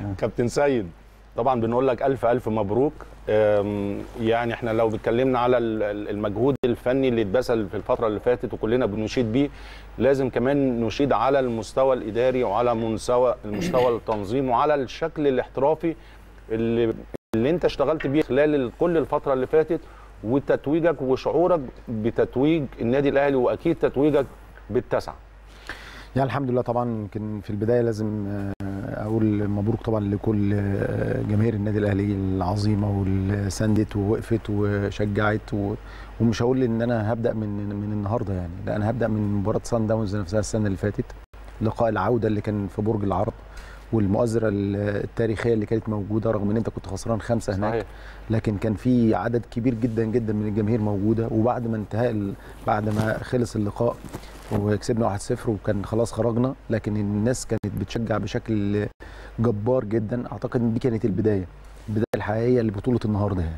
كابتن سيد طبعا بنقول لك الف الف مبروك أم، يعني احنا لو اتكلمنا على ال- ال- المجهود الفني اللي اتبذل في الفتره اللي فاتت وكلنا بنشيد بيه لازم كمان نشيد على المستوى الاداري وعلى مستوى المستوى التنظيم وعلى الشكل الاحترافي اللي اللي انت اشتغلت بيه خلال ال- كل الفتره اللي فاتت وتتويجك وشعورك بتتويج النادي الاهلي واكيد تتويجك بالتسعه يعني الحمد لله طبعا يمكن في البدايه لازم آه، اقول مبروك طبعا لكل آه، جماهير النادي الاهلي العظيمه واللي ساندت ووقفت وشجعت و... ومش هقول ان انا هبدا من من النهارده يعني لا انا هبدا من مباراه سان داونز نفسها السنه اللي فاتت لقاء العوده اللي كان في برج العرب والمؤازره التاريخيه اللي كانت موجوده رغم ان انت كنت خسران خمسه هناك صحيح لكن كان في عدد كبير جدا جدا من الجماهير موجوده وبعد ما انتهاء ال- بعد ما خلص اللقاء وكسبنا 1-0 وكان خلاص خرجنا لكن الناس كانت بتشجع بشكل جبار جدا اعتقد ان دي كانت البدايه البدايه الحقيقيه لبطوله النهارده يعني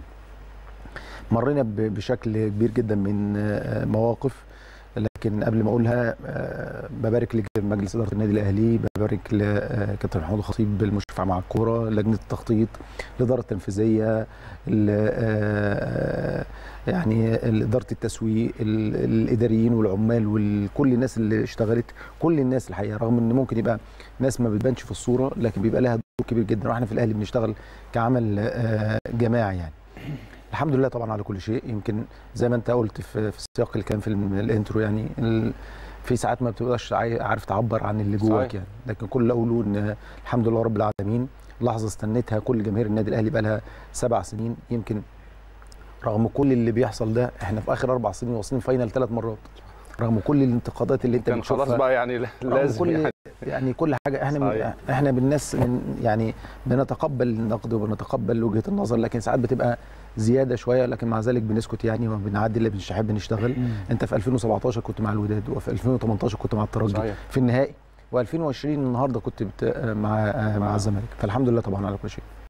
مرينا ب- بشكل كبير جدا من آه، مواقف لكن قبل ما اقولها آه، ببارك لمجلس اداره النادي الاهلي ببارك لكابتن محمود الخطيب المشرف مع الكوره لجنه التخطيط الاداره التنفيذيه ال- آه، يعني اداره التسويق ال- الاداريين والعمال وكل الناس اللي اشتغلت كل الناس الحقيقه رغم ان ممكن يبقى ناس ما بتبانش في الصوره لكن بيبقى لها دور كبير جدا واحنا في الاهلي بنشتغل كعمل آه، جماعي يعني الحمد لله طبعا على كل شيء يمكن زي ما انت قلت في في السياق اللي كان في الم- الانترو يعني ال- في ساعات ما بتبقاش عاي- عارف تعبر عن اللي جواك صحيح. يعني لكن كل اللي اقوله ان الحمد لله رب العالمين لحظه استنيتها كل جماهير النادي الاهلي بقى لها سبع سنين يمكن رغم كل اللي بيحصل ده احنا في اخر اربع سنين واصلين فاينل ثلاث مرات رغم كل الانتقادات اللي انت كان خلاص بتشوفها بقى يعني رغم لازم كل يعني يعني كل حاجه احنا من صحيح. احنا بالناس من يعني بنتقبل النقد وبنتقبل وجهه النظر لكن ساعات بتبقى زياده شويه لكن مع ذلك بنسكت يعني وبنعدي اللي بنحب نشتغل انت في 2017 كنت مع الوداد وفي 2018 كنت مع الترجي صحيح. في النهائي و2020 النهارده كنت بت... مع مع مع- الزمالك فالحمد لله طبعا على كل شيء